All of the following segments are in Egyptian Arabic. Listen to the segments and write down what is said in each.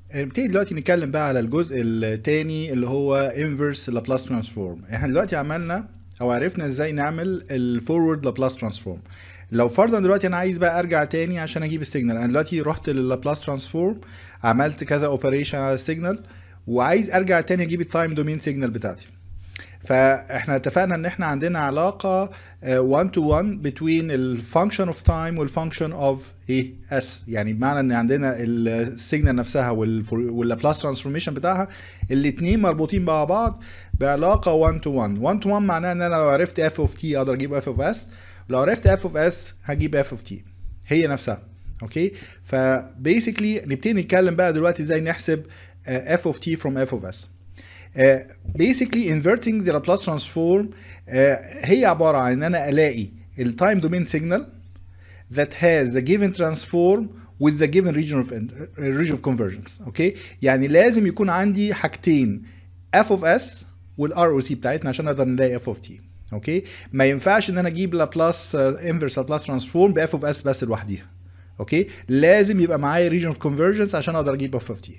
نبتدي دلوقتي نتكلم بقى على الجزء الثاني اللي هو inverse Laplace transform احنا دلوقتي عملنا او عرفنا ازاي نعمل الفورورد لابلاس ترانسفورم لو فرضا دلوقتي انا عايز بقى ارجع تاني عشان اجيب السيجنال انا دلوقتي رحت لللابلاس ترانسفورم عملت كذا اوبريشن على السيجنال وعايز ارجع تاني اجيب التايم دومين سيجنال بتاعتي فاحنا اتفقنا ان احنا عندنا علاقه 1 تو 1 between الفانكشن اوف تايم والفانكشن اوف ايه اس يعني بمعنى ان عندنا السيجنال نفسها واللابلاس ترانسفورميشن بتاعها الاثنين مربوطين مع بعض بعلاقه 1 تو 1 1 تو 1 معناها ان انا لو عرفت اف اوف تي اقدر اجيب اف اوف اس لو عرفت اف اوف اس هجيب اف اوف تي هي نفسها اوكي فبيسكلي نبتدي نتكلم بقى دلوقتي ازاي نحسب اف اوف تي فروم اف اوف اس Uh, basically inverting the Laplace transform uh, هي عبارة عن ان انا الاقي التايم دومين signal that has the given transform with the given region of region of convergence اوكي okay? يعني لازم يكون عندي حاجتين f of s والار او سي بتاعتنا عشان نقدر نلاقي f of t اوكي okay? ما ينفعش ان انا اجيب لابلاس انفرس لابلاس ترانسفورم باف اوف اس بس لوحديها اوكي okay? لازم يبقى معايا region of convergence عشان اقدر اجيب f of t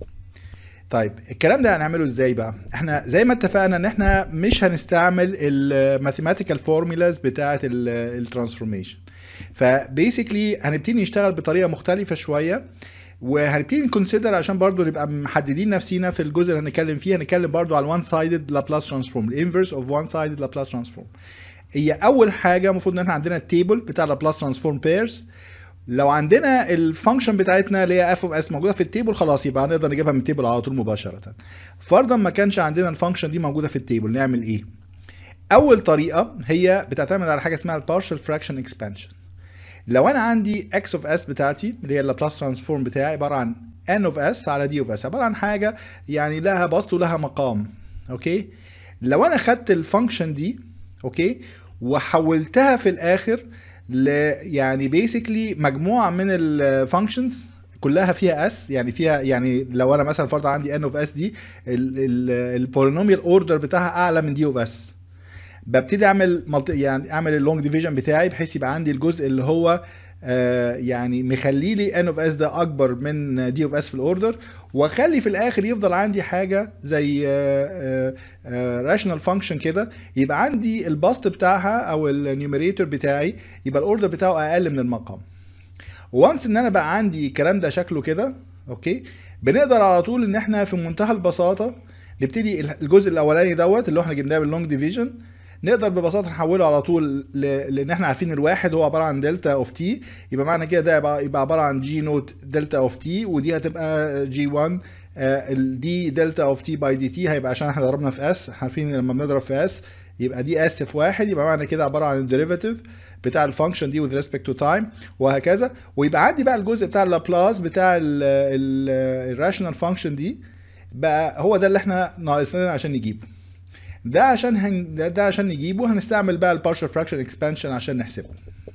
طيب الكلام ده هنعمله ازاي بقى احنا زي ما اتفقنا ان احنا مش هنستعمل الماثيماتيكال فورمولاز بتاعه الترانسفورميشن فبيسكلي هنبتدي نشتغل بطريقه مختلفه شويه وهنبتدي نكونسيدر عشان برضو نبقى محددين نفسينا في الجزء اللي هنتكلم فيه هنتكلم برضو على الوان سايدد لابلاس ترانسفورم الانفرس اوف وان سايدد لابلاس ترانسفورم هي اول حاجه المفروض ان احنا عندنا التيبل بتاع لابلاس ترانسفورم بيرز لو عندنا الفانكشن بتاعتنا اللي هي اف اوف اس موجوده في التيبل خلاص يبقى هنقدر نجيبها من التيبل على طول مباشره فرضا ما كانش عندنا الفانكشن دي موجوده في التيبل نعمل ايه اول طريقه هي بتعتمد على حاجه اسمها البارشال فراكشن اكسبانشن لو انا عندي اكس اوف اس بتاعتي اللي هي اللابلاس ترانسفورم بتاعي عباره عن ان اوف اس على دي اوف اس عباره عن حاجه يعني لها بسط ولها مقام اوكي لو انا خدت الفانكشن دي اوكي وحولتها في الاخر ل يعني بيسكلي مجموعه من الفانكشنز كلها فيها اس يعني فيها يعني لو انا مثلا فرض عندي ان اوف اس دي البولينوميال اوردر بتاعها اعلى من دي اوف اس ببتدي اعمل يعني اعمل اللونج ديفيجن بتاعي بحيث يبقى عندي الجزء اللي هو آه يعني مخلي لي ان اوف اس ده اكبر من دي اوف اس في الاوردر واخلي في الاخر يفضل عندي حاجه زي راشونال فانكشن كده يبقى عندي البسط بتاعها او النيوميريتور بتاعي يبقى الاوردر بتاعه اقل من المقام وانس ان انا بقى عندي الكلام ده شكله كده اوكي بنقدر على طول ان احنا في منتهى البساطه نبتدي الجزء الاولاني دوت اللي احنا جبناه باللونج ديفيجن نقدر ببساطه نحوله على طول ل... لان احنا عارفين الواحد هو عباره عن دلتا اوف تي يبقى معنى كده ده يبقى, يبقى عباره عن جي نوت دلتا اوف تي ودي هتبقى جي 1 الدي دلتا اوف تي باي دي تي هيبقى عشان احنا ضربنا في اس عارفين لما بنضرب في اس يبقى دي اس في واحد يبقى معنى كده عباره عن الديريفاتيف بتاع الفانكشن دي with respect to time وهكذا ويبقى عندي بقى الجزء بتاع اللابلاس بتاع الراشونال فانكشن دي بقى هو ده اللي احنا ناقصنا عشان نجيبه ده عشان هن... ده, ده عشان نجيبه هنستعمل بقى البارشال فراكشن اكسبانشن عشان نحسبه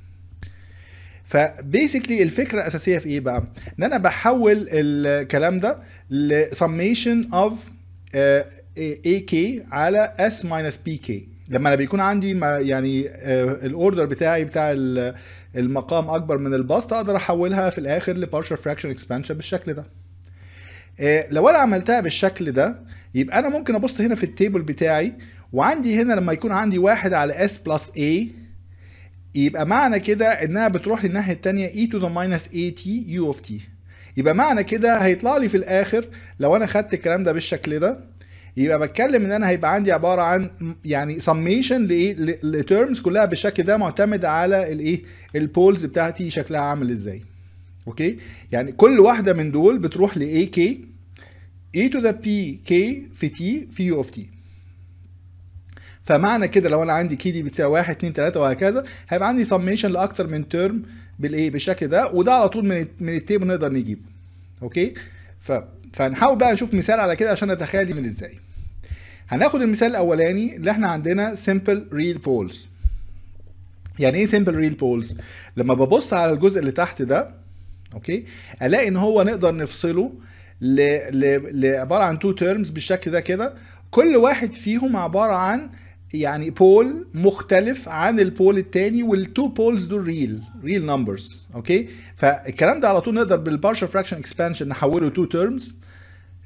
فبيسكلي الفكره الاساسيه في ايه بقى ان انا بحول الكلام ده لسميشن اوف اي كي على اس ماينس بي كي لما انا بيكون عندي يعني الاوردر بتاعي بتاع المقام اكبر من البسط اقدر احولها في الاخر لبارشال فراكشن اكسبانشن بالشكل ده لو انا عملتها بالشكل ده يبقى انا ممكن ابص هنا في التيبل بتاعي وعندي هنا لما يكون عندي واحد على اس بلس a يبقى معنى كده انها بتروح للناحيه الثانيه e to the minus at u of t يبقى معنى كده هيطلع لي في الاخر لو انا خدت الكلام ده بالشكل ده يبقى بتكلم ان انا هيبقى عندي عباره عن يعني سميشن لايه لترمز كلها بالشكل ده معتمد على الايه البولز بتاعتي شكلها عامل ازاي اوكي يعني كل واحده من دول بتروح ل a k e to the p k في t في u of t فمعنى كده لو انا عندي كي دي بتساوي 1 2 3 وهكذا هيبقى عندي سميشن لاكتر من ترم بالايه بالشكل ده وده على طول من من التيبل نقدر نجيبه اوكي ف فنحاول بقى نشوف مثال على كده عشان نتخيل دي من ازاي هناخد المثال الاولاني اللي احنا عندنا simple real poles يعني ايه simple real poles لما ببص على الجزء اللي تحت ده اوكي الاقي ان هو نقدر نفصله ل... ل... لعباره عن تو تيرمز بالشكل ده كده كل واحد فيهم عباره عن يعني بول مختلف عن البول التاني والتو بولز دول ريل ريل نمبرز اوكي فالكلام ده على طول نقدر بالبارشال فراكشن اكسبانشن نحوله تو تيرمز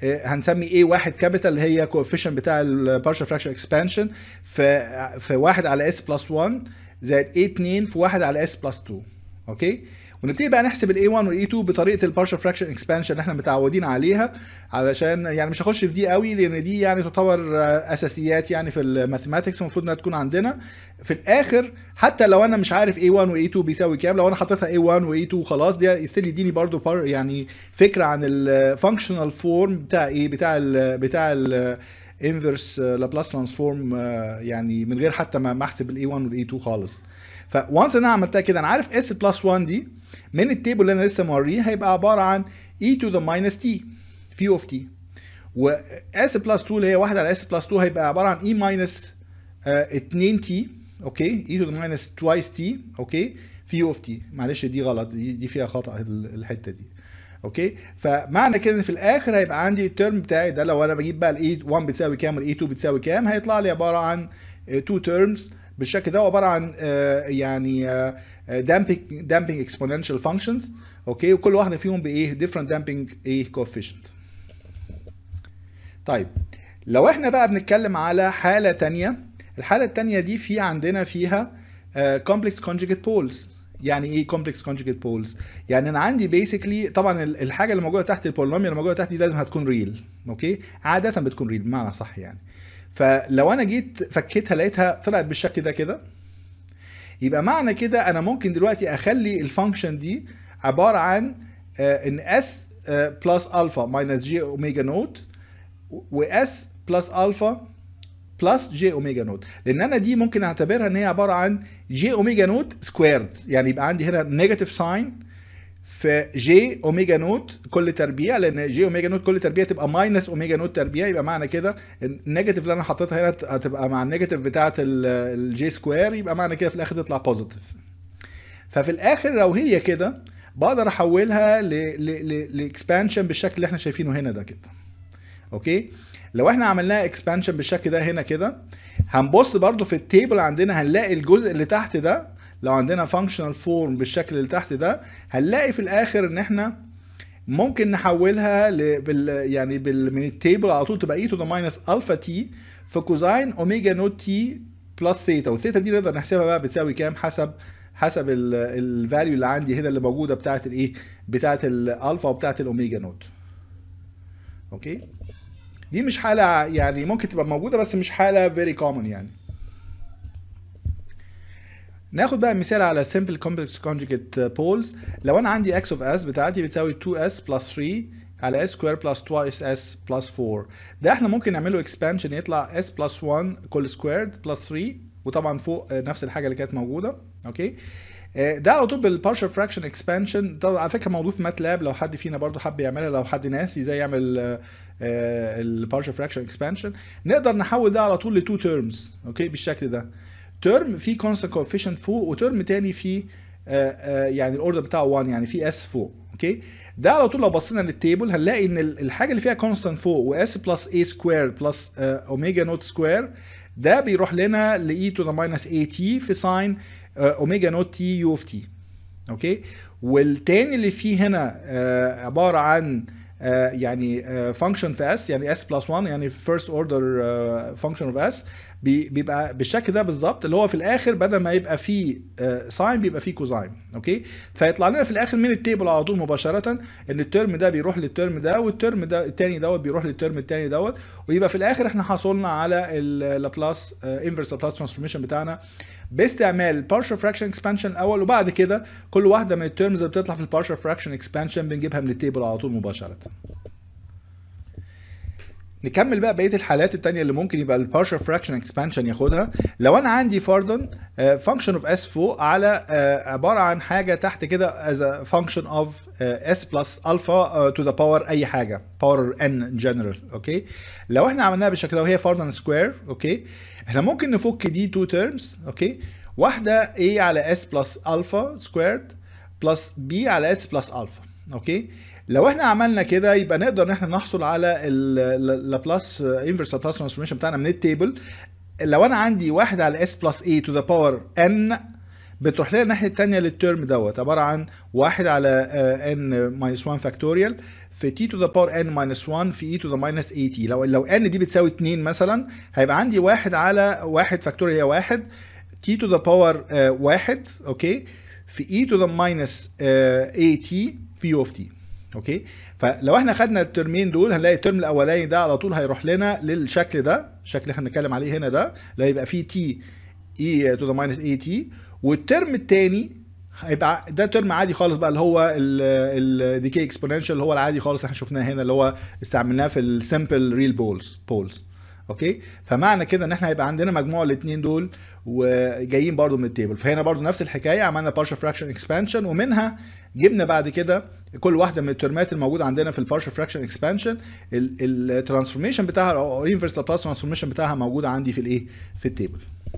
هنسمي A1 كابيتال اللي هي كوفيشن بتاع البارشال فراكشن اكسبانشن في في 1 على S بلس 1 زائد A2 في 1 على S بلس 2 اوكي ونبتدي بقى نحسب الاي 1 والاي 2 بطريقه البارشال فراكشن اكسبانشن اللي احنا متعودين عليها علشان يعني مش هخش في دي قوي لان دي يعني تعتبر اساسيات يعني في الماثيماتكس المفروض انها تكون عندنا في الاخر حتى لو انا مش عارف اي 1 واي 2 بيساوي كام لو انا حطيتها اي 1 واي 2 خلاص دي يستل يديني برضو يعني فكره عن الفانكشنال فورم بتاع ايه بتاع ال بتاع ال انفرس لابلاس ترانسفورم يعني من غير حتى ما احسب الاي 1 والاي 2 خالص فوانس انا عملتها كده انا عارف اس بلس 1 دي من التيبل اللي انا لسه موريه هيبقى عباره عن e to the minus t في اوف t و s بلس 2 اللي هي 1 على s بلس 2 هيبقى عباره عن e minus uh, 2 t اوكي e to the minus twice t اوكي في اوف t معلش دي غلط دي, دي فيها خطا الحته دي اوكي فمعنى كده في الاخر هيبقى عندي الترم بتاعي ده لو انا بجيب بقى الاي 1 بتساوي كام والاي 2 بتساوي كام هيطلع لي عباره عن 2 تيرمز بالشكل ده عباره عن يعني damping damping exponential functions اوكي وكل واحده فيهم بايه different damping ايه coefficient طيب لو احنا بقى بنتكلم على حاله تانية الحاله التانية دي في عندنا فيها complex conjugate poles يعني ايه complex conjugate poles يعني انا عندي basically طبعا الحاجه اللي موجوده تحت البولينوميال اللي موجوده تحت دي لازم هتكون ريل اوكي عاده بتكون ريل بمعنى صح يعني فلو انا جيت فكيتها لقيتها طلعت بالشكل ده كده يبقى معنى كده انا ممكن دلوقتي اخلي الفانكشن دي عباره عن ان اس بلس الفا ماينس جي اوميجا نوت واس بلس الفا بلس جي اوميجا نوت لان انا دي ممكن اعتبرها ان هي عباره عن جي اوميجا نوت سكويرد يعني يبقى عندي هنا نيجاتيف ساين في جي اوميجا نوت كل تربيع لان جي اوميجا نوت كل تربيع تبقى ماينس اوميجا نوت تربيع يبقى معنى كده النيجاتيف اللي انا حطيتها هنا هتبقى مع النيجاتيف بتاعه الجي سكوير يبقى معنى كده في الاخر تطلع بوزيتيف ففي الاخر لو هي كده بقدر احولها لاكسبانشن بالشكل اللي احنا شايفينه هنا ده كده اوكي لو احنا عملناها اكسبانشن بالشكل ده هنا كده هنبص برضو في التيبل عندنا هنلاقي الجزء اللي تحت ده لو عندنا فانكشنال فورم بالشكل اللي تحت ده هنلاقي في الاخر ان احنا ممكن نحولها ل... بال... يعني بال... من التيبل على طول تبقى اي تو ذا ماينس الفا تي في كوزاين اوميجا نوت تي بلس ثيتا والثيتا دي نقدر نحسبها بقى بتساوي كام حسب حسب الفاليو اللي عندي هنا اللي موجوده بتاعه الايه بتاعه الالفا وبتاعه الاوميجا نوت اوكي دي مش حاله يعني ممكن تبقى موجوده بس مش حاله فيري كومن يعني ناخد بقى مثال على simple complex conjugate poles لو انا عندي x of s بتاعتي بتساوي 2s plus 3 على s square plus twice s plus 4 ده احنا ممكن نعمله expansion يطلع s plus 1 كل squared plus 3 وطبعا فوق نفس الحاجه اللي كانت موجوده اوكي ده على طول بالبارشال فراكشن اكسبانشن طبعا على فكره موجود في ماتلاب لو حد فينا برضو حب يعملها لو حد ناسي ازاي يعمل البارشال فراكشن اكسبانشن نقدر نحول ده على طول لتو تيرمز اوكي بالشكل ده ترم فيه كونستنت كوفيشنت فوق وترم تاني فيه يعني الاوردر بتاعه 1 يعني فيه اس فوق اوكي ده على طول لو بصينا للتيبل هنلاقي ان الحاجه اللي فيها كونستنت فوق واس بلس اي سكوير بلس اوميجا نوت سكوير ده بيروح لنا ل e to the minus at في ساين اوميجا نوت تي يو اوف تي اوكي والتاني اللي فيه هنا عباره عن يعني فانكشن في اس يعني اس بلس 1 يعني فيرست اوردر فانكشن اوف اس بيبقى بالشكل ده بالظبط اللي هو في الاخر بدل ما يبقى فيه ساين بيبقى فيه كوزاين اوكي فيطلع لنا في الاخر من التيبل على طول مباشره ان الترم ده بيروح للترم ده والترم ده الثاني دوت بيروح للترم الثاني دوت ويبقى في الاخر احنا حصلنا على اللابلاس انفرس لابلاس ترانسفورميشن بتاعنا باستعمال partial fraction expansion الاول وبعد كده كل واحده من الترمز اللي بتطلع في البارشال فراكشن اكسبانشن بنجيبها من التيبل على طول مباشره نكمل بقى بقيه الحالات التانية اللي ممكن يبقى البارشال فراكشن اكسبانشن ياخدها لو انا عندي فرضا فانكشن اوف اس فوق على عباره عن حاجه تحت كده از فانكشن اوف اس بلس الفا تو ذا باور اي حاجه باور ان جنرال اوكي لو احنا عملناها بالشكل ده وهي فرضا سكوير اوكي احنا ممكن نفك دي تو تيرمز اوكي واحده a على s بلس الفا سكويرد بلس b على s بلس الفا اوكي لو احنا عملنا كده يبقى نقدر ان احنا نحصل على اللابلاس انفرس لابلاس ترانسفورميشن بتاعنا من التيبل لو انا عندي واحد على s بلس a to the power n بتروح لنا الناحيه الثانيه للترم دوت عباره عن 1 على ان ماينس 1 فاكتوريال في t to the power n minus 1 في e to the minus at لو لو n دي بتساوي 2 مثلا هيبقى عندي 1 على 1 فاكتوريال هي 1 t to the power 1 اوكي في e to the minus at في of t اوكي فلو احنا خدنا الترمين دول هنلاقي الترم الاولاني ده على طول هيروح لنا للشكل ده الشكل اللي احنا بنتكلم عليه هنا ده اللي هيبقى فيه t e to the minus at والترم الثاني هيبقى ده ترم عادي خالص بقى اللي هو الديكي اكسبوننشال اللي هو العادي خالص احنا شفناه هنا اللي هو استعملناه في السمبل ريل بولز بولز اوكي فمعنى كده ان احنا هيبقى عندنا مجموع الاثنين دول وجايين برضو من التيبل فهنا برضو نفس الحكايه عملنا partial fraction expansion ومنها جبنا بعد كده كل واحده من الترمات الموجوده عندنا في البارشال فراكشن اكسبانشن الترانسفورميشن بتاعها او انفرس لابلاس ترانسفورميشن بتاعها موجوده عندي في الايه في التيبل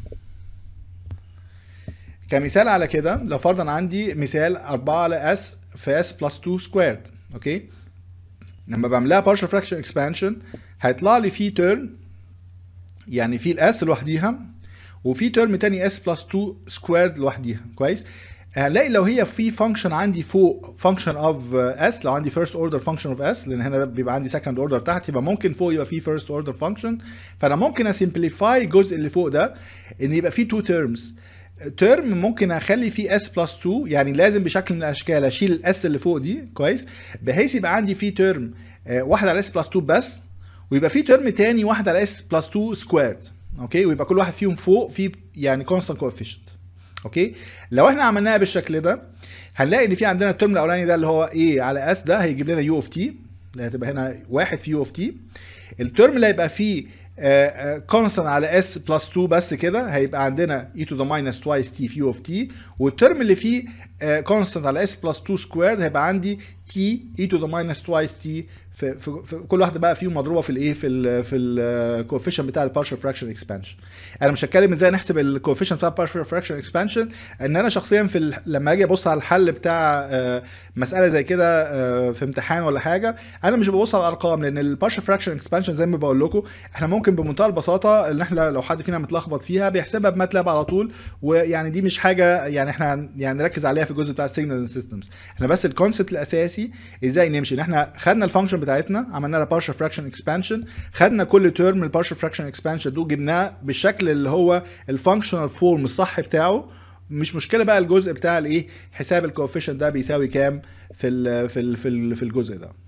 كمثال على كده لو فرضا عندي مثال 4 على اس في اس بلس 2 سكويرد اوكي لما بعملها partial fraction expansion هيطلع لي في تيرم يعني في الاس لوحديها وفي تيرم تاني اس بلس 2 سكويرد لوحديها كويس هنلاقي لو هي في فانكشن عندي فوق فانكشن اوف اس لو عندي فيرست اوردر فانكشن اوف اس لان هنا بيبقى عندي سكند اوردر تحت يبقى ممكن فوق يبقى في فيرست اوردر فانكشن فانا ممكن اسمبليفاي الجزء اللي فوق ده ان يبقى فيه تو تيرمز ترم ممكن اخلي فيه اس بلس 2 يعني لازم بشكل من الاشكال اشيل الاس اللي فوق دي كويس بحيث يبقى عندي فيه ترم واحد على اس بلس 2 بس ويبقى فيه ترم تاني واحد على اس بلس 2 سكويرد اوكي ويبقى كل واحد فيهم فوق في يعني كونستانت كوفيشنت اوكي لو احنا عملناها بالشكل ده هنلاقي ان في عندنا الترم الاولاني ده اللي هو ايه على اس ده هيجيب لنا يو اوف تي اللي هتبقى هنا واحد في يو اوف تي الترم اللي هيبقى فيه كونستانت على اس بلس 2 بس كده هيبقى عندنا e to the minus twice t في u of t والترم اللي فيه كونستانت على s بلس 2 سكويرد هيبقى عندي t e to the minus twice t في, في, في كل واحده بقى فيهم مضروبه في الايه في ال في الكوفيشن بتاع البارشال فراكشن اكسبانشن انا مش هتكلم ازاي نحسب الكوفيشن بتاع البارشال فراكشن اكسبانشن ان انا شخصيا في ال... لما اجي ابص على الحل بتاع مساله زي كده في امتحان ولا حاجه انا مش ببص على الارقام لان البارشال فراكشن اكسبانشن زي ما بقول لكم احنا ممكن بمنتهى البساطه ان احنا لو حد فينا متلخبط فيها بيحسبها بماتلاب على طول ويعني دي مش حاجه يعني احنا يعني نركز عليها في الجزء بتاع السيجنال سيستمز احنا بس الكونسيبت الاساسي ازاي نمشي ان احنا خدنا الفانكشن بتاعتنا عملنا لها partial fraction expansion خدنا كل تيرم من البارشال فراكشن اكسبانشن دول جبناه بالشكل اللي هو الفانكشنال فورم الصح بتاعه مش مشكله بقى الجزء بتاع الايه حساب الكوفيشنت ده بيساوي كام في ال في ال في, ال في الجزء ده